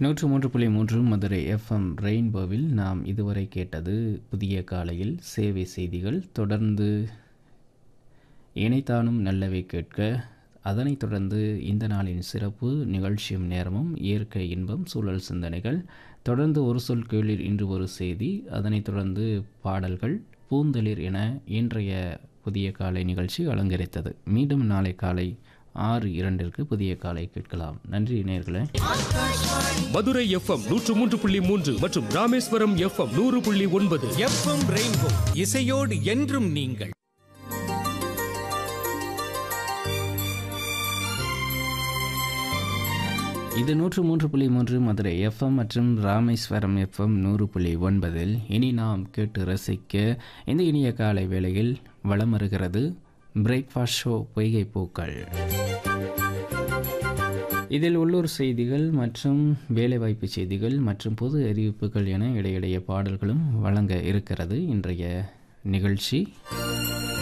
நூற்று மூன்று புள்ளி மூன்று மதுரை எஃப்எம் ரெயின்போவில் நாம் இதுவரை கேட்டது புதிய காலையில் சேவை செய்திகள் தொடர்ந்து இணைத்தானும் நல்லவை கேட்க அதனைத் தொடர்ந்து இந்த நாளின் சிறப்பு நிகழ்ச்சியும் நேரமும் இயற்கை இன்பம் சூழல் சிந்தனைகள் தொடர்ந்து ஒரு சொல் கீழில் இன்று ஒரு செய்தி அதனைத் தொடர்ந்து பாடல்கள் பூந்தளிர் என இன்றைய புதிய காலை நிகழ்ச்சி அலங்கரித்தது மீண்டும் நாளை காலை ஆறு இரண்டிற்கு புதிய காலை கேட்கலாம் நன்றி நேர்களே மதுரை எஃப்எம் நூற்று மூன்று புள்ளி மூன்று மற்றும் ராமேஸ்வரம் எஃப்எம் நூறு புள்ளி ஒன்பது எஃப்எம் ரெயின்போ இசையோடு என்றும் நீங்கள் இது நூற்று மூன்று புள்ளி மூன்று மதுரை எஃப்எம் மற்றும் ராமேஸ்வரம் எஃப்எம் நூறு புள்ளி ஒன்பதில் இனி நாம் கேட்டு ரசிக்க இந்த இனிய காலை வேளையில் வலம் வருகிறது பிரேக்ஃபாஸ்ட் ஷோ பொய்கை பூக்கள் இதில் உள்ளூர் செய்திகள் மற்றும் வேலைவாய்ப்பு செய்திகள் மற்றும் பொது அறிவிப்புகள் என இடையிடையே பாடல்களும் வழங்க இருக்கிறது இன்றைய நிகழ்ச்சி